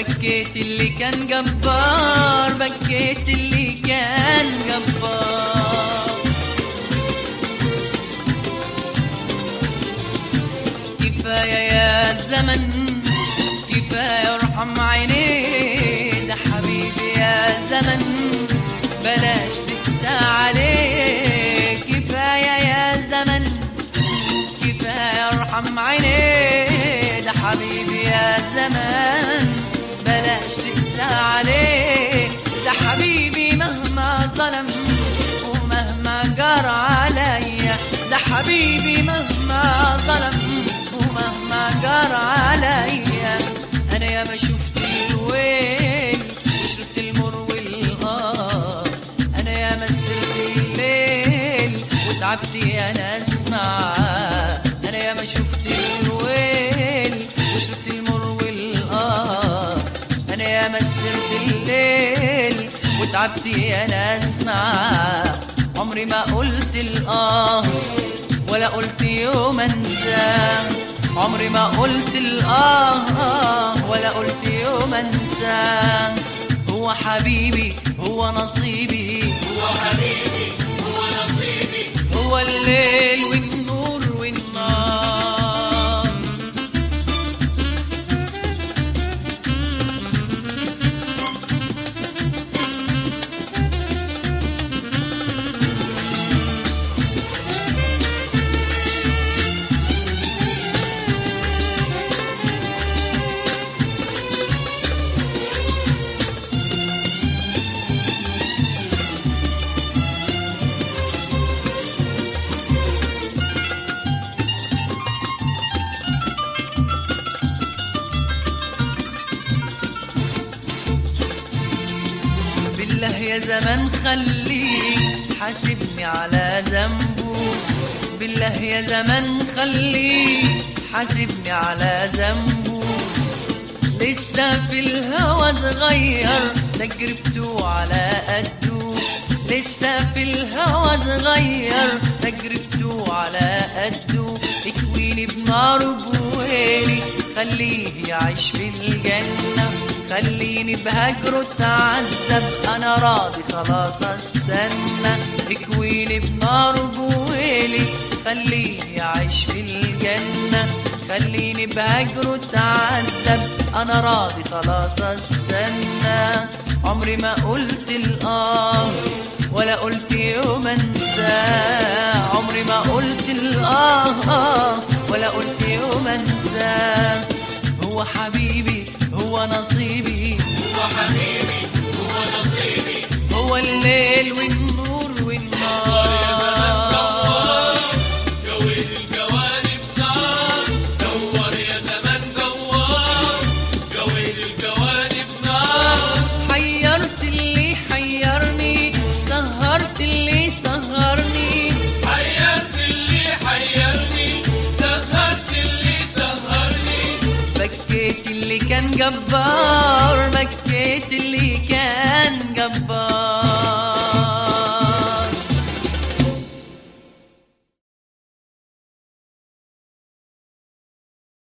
بكيت اللي كان جبار بكيت اللي كان جبار كفاية يا زمن كفاية ارحم عيني ده حبيبي يا زمن بلاش تقسى عليه كفاية يا زمن كفاية ارحم عيني ده حبيبي يا زمان بلاش تقسى عليه ده حبيبي مهما ظلم ومهما جرى عليا ده حبيبي مهما ظلم ومهما جرى عليا انا يا ما شفت الويل وشربت المر والقار انا يا ما سرت الليل وتعبت يا ناس معاه انا يا ما شفت الويل وشربت المر والقار انا يا ما سرت الليل وتعبت يا ناس معاه عمري ما قلت الاه ولا قلت يوم انساه عمري ما قلت الآه آه ولا قلت يوم انساه هو حبيبي هو نصيبي هو حبيبي هو نصيبي هو الليل والنور والنار بالله يا زمان خليك حاسبني على ذنبه بالله يا زمان خليك حاسبني على ذنبه لسه في الهوى صغير تجربته على قده لسه في الهوى صغير تجربته على قده اكويني بناره بويلي خليه يعيش في الجنة خليني بهجره اتعذب انا راضي خلاص استنى اكويني بناره بويلي خليه يعيش في الجنة خليني بهجره اتعذب انا راضي خلاص استنى عمري ما قلت الاه ولا قلت يوم انساه عمري ما قلت الاه آه ولا قلت يوم انساه هو حبيبي هو نصيبي هو حبيبي هو نصيبي هو الليل والنور والنار جوي الجوانب نار دور يا زمان دور جوي الجوانب نار حيرت اللي حيرني سهرت اللي سهرني حيرت اللي حيرني سهرت اللي سهرني بكيت اللي كان جبار بكيت اللي كان